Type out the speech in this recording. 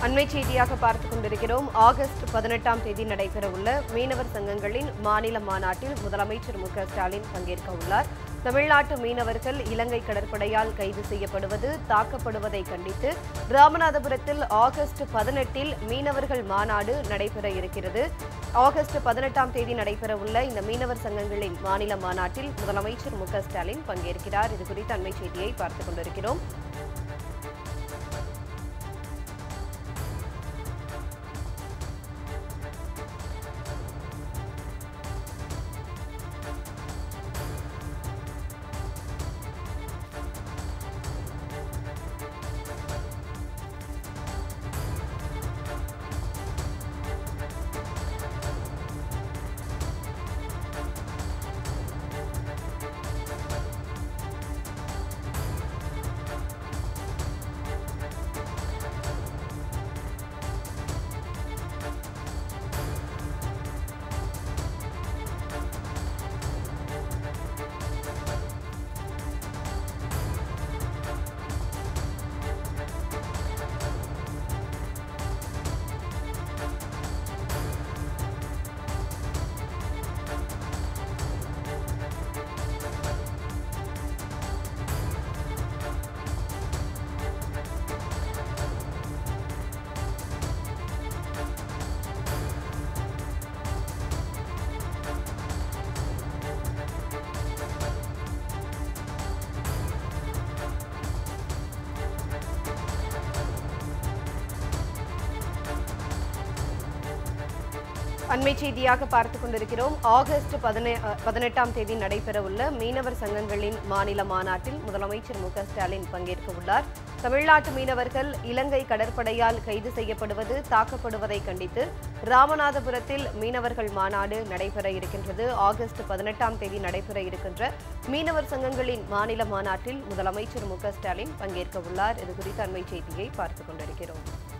அண்மை செய்தியாக பார்த்துக் கொண்டிருக்கிறோம் ஆகஸ்ட் பதினெட்டாம் தேதி நடைபெறவுள்ள மீனவர் சங்கங்களின் மாநில மாநாட்டில் முதலமைச்சர் மு க ஸ்டாலின் பங்கேற்க உள்ளார் தமிழ்நாட்டு மீனவர்கள் இலங்கை கடற்படையால் கைது செய்யப்படுவது தாக்கப்படுவதை கண்டித்து ராமநாதபுரத்தில் ஆகஸ்ட் பதினெட்டில் மீனவர்கள் மாநாடு நடைபெற இருக்கிறது ஆகஸ்ட் பதினெட்டாம் தேதி நடைபெறவுள்ள இந்த மீனவர் சங்கங்களின் மாநில மாநாட்டில் முதலமைச்சர் மு க ஸ்டாலின் பங்கேற்கிறார் இது குறித்த அண்மை செய்தியை பார்த்துக் கொண்டிருக்கிறோம் அண்மை செய்தியாக பார்த்துக் கொண்டிருக்கிறோம் ஆகஸ்ட் பதினே- அஹ், பதினெட்டாம் தேதி நடைபெறவுள்ள மீனவர் சங்கங்களின் மாநில மாநாட்டில் முதலமைச்சர் மு க ஸ்டாலின் பங்கேற்க உள்ளார் தமிழ்நாட்டு மீனவர்கள் இலங்கை கடற்படையால் கைது செய்யப்படுவது தாக்கப்படுவதை கண்டித்து ராமநாதபுரத்தில் மீனவர்கள் மாநாடு நடைபெற இருக்கின்றது ஆகஸ்ட் பதினெட்டாம் தேதி நடைபெற இருக்கின்ற மீனவர் சங்கங்களின் மாநில மாநாட்டில் முதலமைச்சர் மு க ஸ்டாலின் பங்கேற்க உள்ளார் இது குறித்த அண்மை செய்தியை பார்த்துக் கொண்டிருக்கிறோம்